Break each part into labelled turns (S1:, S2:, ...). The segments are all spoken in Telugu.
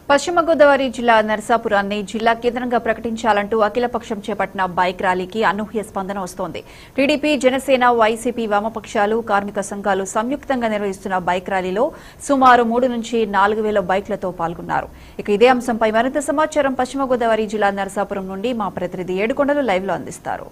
S1: పశ్చిమ గోదావరి జిల్లా నరసాపురాన్ని జిల్లా కేంద్రంగా ప్రకటించాలంటూ అఖిలపక్షం చేపట్టిన బైక్ ర్యాలీకి అనూహ్య స్పందన వస్తోంది టీడీపీ జనసేన వైసీపీ వామపక్షాలు కార్మిక సంఘాలు సంయుక్తంగా నిర్వహిస్తున్న బైక్ ర్యాలీలో సుమారు మూడు నుంచి నాలుగు వేల బైక్లతో పాల్గొన్నారు ఇక ఇదే అంశంపై మరింత సమాచారం పశ్చిమ గోదావరి జిల్లా నరసాపురం నుండి మా ప్రతినిధి ఏడుకొండలు లైవ్ లో అందిస్తారు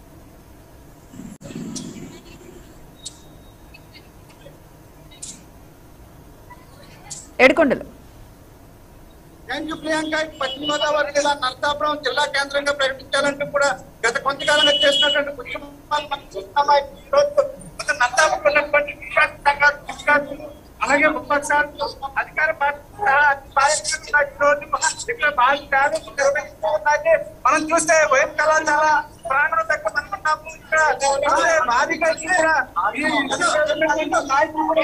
S1: ఏడుకొండలు
S2: థ్యాంక్ యూ ప్రియాంక పశ్చిమ గోదావరి జిల్లా నరసాపురం జిల్లా కేంద్రంగా ప్రకటించాలంటూ కూడా గత కొంతకాలంగా చేసినటువంటి ఉద్యమాలు మనం చూస్తున్నామా ఈ రోజు ఒక నరసాపురం ఉన్నటువంటి విశ్వాస సంఘాలు విశ్వాసులు అలాగే విపక్షాలు అధికార పార్టీ సహా అన్ని పార్టీలు ఈ రోజు ఇక్కడ భారీ ర్యాలీ నిర్వహిస్తూ ఉన్నాయి మనం చూస్తే వైపు కళాశాల ప్రాణం దగ్గర మనం ఉన్నాము ఇక్కడ చూస్తే భారీగా ఇక్కడ ఈ నాయకులు కూడా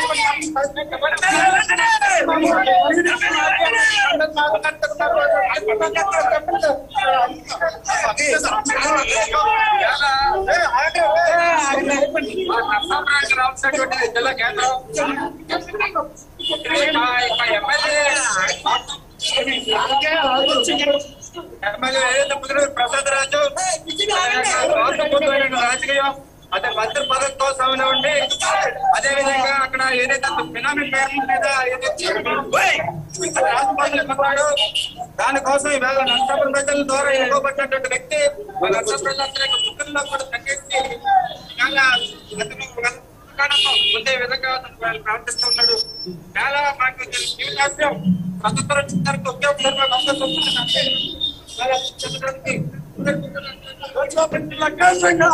S2: జిల్లా కేంద్రం ఎమ్మెల్యే ఏదైతే ముదిరి ప్రసాద్ రాజు రాష్ట్రపతి రాజకీయం అదే మంత్రి పదవి కోసం ఉండి అదే విధంగా అక్కడ ఏదైతే బినామీ పేరు మీద ఏదైతే రాష్ట్రపతి ఉన్నాడో దానికోసం ఈవేళ నష్టపడి ప్రజల ద్వారా ఎన్నుకోబడినటువంటి వ్యక్తి మన నష్టపడి ముఖ్యంలో కూడా తగ్గించి ఇవాళ అతను తెలంగాణలో ఉండే విధంగా అతను వాళ్ళు ప్రవర్తిస్తున్నాడు చాలా మాకు జీవితాశయం స్వతంత్రం వచ్చిన ఉపయోగపడిన అవకాశం ఉంటుందంటే వాళ్ళ చెప్పడానికి జిల్లా కేంద్రంగా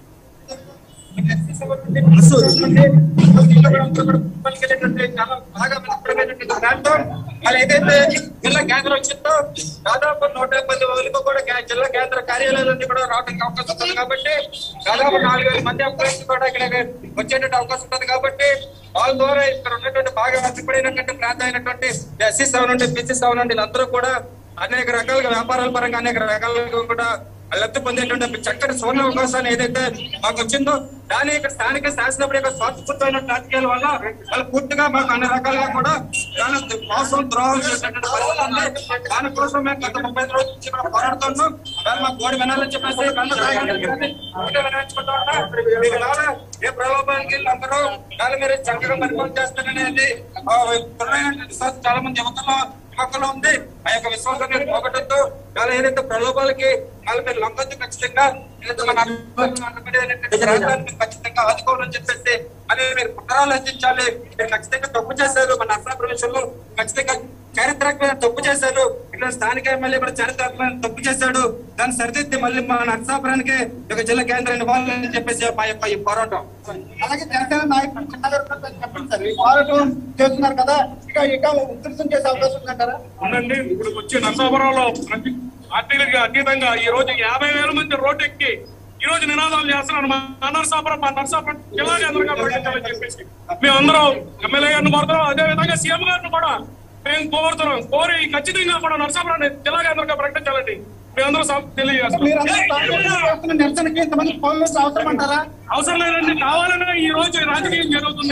S2: చాలా బాగా వెనుకబడినటువంటి ప్రాంతం వాళ్ళు ఏదైతే జిల్లా కేంద్రం వచ్చిందో దాదాపు నూట పది వరకు కూడా కే- జిల్లా కేంద్ర కార్యాలయాలన్నీ కూడా రావడానికి అవకాశం ఉంటుంది కాబట్టి దాదాపు నాలుగు వేల మంది ఎంప్లాయీస్ కూడా ఇక్కడ వచ్చేటువంటి అవకాశం ఉంటుంది కాబట్టి వాళ్ళ ద్వారా ఇక్కడ ఉన్నటువంటి బాగా వెనుకబడినటువంటి ప్రాంతం అయినటువంటి ఎస్సీ సెవెన్ నుండి బీసీ సెవెన్ నుండి వీళ్ళందరూ కూడా అనేక రకాలుగా వ్యాపారాల పరంగా అనేక రకాలుగా కూడా లబ్ధి పొందేటువంటి చక్కటి సువర్ణ అవకాశాన్ని ఏదైతే మాకు వచ్చిందో దాని ఇక్కడ స్థానిక శాసనసభ యొక్క స్వార్థపూర్తమైన రాజకీయాల వల్ల వాళ్ళు పూర్తిగా మాకు అన్ని రకాలుగా కూడా దాని మోసం ద్రోహం చేసినటువంటి పరిస్థితి ఉంది దానికోసం మేము గత ముప్పై ఐదు రోజుల నుంచి ఇక్కడ పోరాడుతున్నాం దాన్ని మాకు కోడి వినాలని చెప్పేసి ఒకటే వినాయించుకుంటా ఉన్నా. మీకు ద్వారా ఏ ప్రలోభానికి వెళ్ళి అందరూ దాని మీరు చక్కగా పరిపాలన చేస్తారనేది ఆ, దృఢమైనటువంటి విశ్వాసం చాలా మంది యువతలో యువకులు ఉంది ఆ యొక్క విశ్వాసాన్ని పోగొట్టద్దు చాలా ఏదైతే ప్రలోభాలకి వాళ్ళ మీరు లొంగొద్దు ఖచ్చితంగా ఏదైతే మన అనుభవం అనబడేటువంటి ప్రాంతాన్ని ఖచ్చితంగా ఆదుకోవాలని చెప్పేసి అని మీరు పునరాలు అందించాలి మీరు ఖచ్చితంగా తప్పు చేశారు మన అస్సాం విషయంలో ఖచ్చితంగా చారిత్రకమైన తప్పు చేశారు ఇక్కడ స్థానిక ఎమ్మెల్యే కూడా చారిత్రకమైన తప్పు చేశాడు దాన్ని సరిదిద్ది మళ్ళీ మన నర్సాపురానికి ఒక జిల్లా కేంద్రాన్ని ఇవ్వాలని చెప్పేసి మా యొక్క ఈ పోరాటం అలాగే జనసేన నాయకులు చెప్పండి సార్ ఈ పోరాటం చేస్తున్నారు కదా ఇక ఇక ఉధృతం చేసే అవకాశం ఉందంటారా
S3: ఉండండి ఇప్పుడు వచ్చే నరసాపురంలో ప్రతి పార్టీలకు అతీతంగా ఈ రోజు యాభై వేల మంది రోడ్డు ఎక్కి ఈ రోజు నినాదాలు చేస్తున్నాను మా నరసాపురం మా నరసాపురం జిల్లా కేంద్రంగా ప్రకటించాలని చెప్పేసి మేమందరం ఎమ్మెల్యే గారిని కోరుతున్నాం అదే విధంగా సీఎం గారిని కూడా మేము కోరుతున్నాం కోరి ఖచ్చితంగా కూడా నరసాపురాన్ని జిల్లా కేంద్రంగా ప్రకటించాలండి మేమందరం సం- తెలియజేస్తున్నాం
S2: మీరు అందరూ స్థానికంగా చేస్తున్న నిరసనకి ఇంతమంది పోలీసులు అవసరం అంటారా
S3: అవసరం లేదండి కావాలనే ఈ రోజు రాజకీయం జరుగుతుంది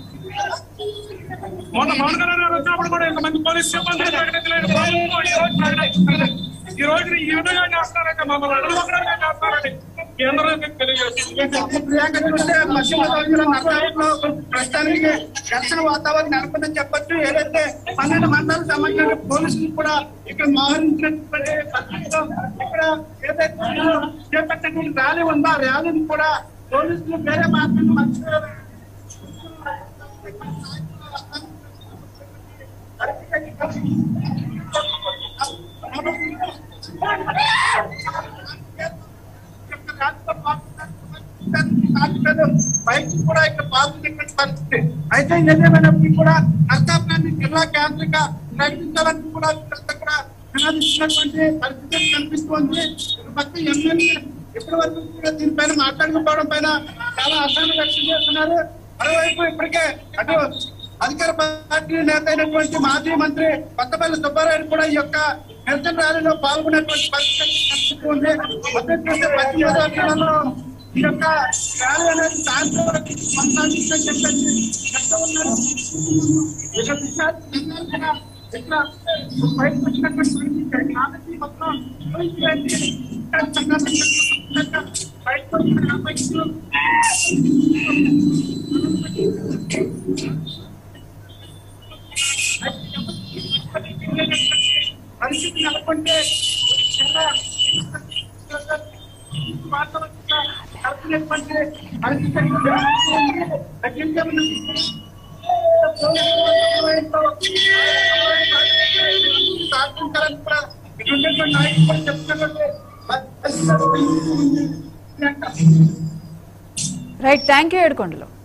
S3: మొన్న పవన్ కళ్యాణ్ గారు వచ్చినప్పుడు కూడా ఇంతమంది పోలీస్ సిబ్బంది ప్రకటించలేదు ప్రభుత్వం ఈ రోజు ప్రకటించలేదు. ఈ రోజు ఈ విధంగా చేస్తారంటే మమ్మల్ని అడగకుండా చేస్తారని మీ అందరికీ తెలియజేస్తుంది
S2: ప్రియాంక చూస్తే పశ్చిమ గోదావరి జిల్లా నరసాపురంలో ప్రస్తుతానికి ఘర్షణ వాతావరణం నెలకొందని చెప్పొచ్చు ఏదైతే పన్నెండు మండలాలకు సంబంధించిన పోలీసులు కూడా ఇక్కడ మోహరించినటువంటి పరిస్థితిలో ఇక్కడ ఏదైతే చేపట్టినటువంటి ర్యాలీ ఉందో ఆ ర్యాలీని కూడా పోలీసులు వేరే మార్గం మంచి బైక్ కూడా ఇక్కడ పాల్గొనేటువంటి పరిస్థితి అయితే ఏదేమైనప్పటికీ కూడా నరసాపురాన్ని జిల్లా కేంద్రంగా ప్రకటించాలని కూడా వీళ్ళంతా కూడా నినాదిస్తున్నటువంటి పరిస్థితి కనిపిస్తోంది ఒక పక్క ఎమ్మెల్యే ఇప్పటి వరకు కూడా దీనిపైన మాట్లాడకపోవడం పైన చాలా అసహనం వ్యక్తం చేస్తున్నారు మరోవైపు ఇప్పటికే అటు అధికార పార్టీ నేత అయినటువంటి మాజీ మంత్రి కొత్తపల్లి సుబ్బారాయుడు కూడా ఈ యొక్క నిరసన ర్యాలీలో పాల్గొనేటువంటి పరిస్థితి కనిపిస్తుంది మొత్తం చూస్తే పశ్చిమ గోదావరి జిల్లాలో ఈ యొక్క ర్యాలీ అనేది సాయంత్రం వరకు కొనసాగించని చెప్పేసి చెప్తూ ఉన్నారు ఇక విశాఖ ఇక్కడ బయటకు వచ్చినటువంటి పరిస్థితి కాబట్టి మొత్తం బయటకు వచ్చిన అమ్మాయిలు పరిస్థితి నెలకొంటే చాలా కలుపులేటువంటి పరిస్థితి చెప్తున్నట్టు
S1: రైట్ థ్యాంక్ యూ ఏడుకొండలు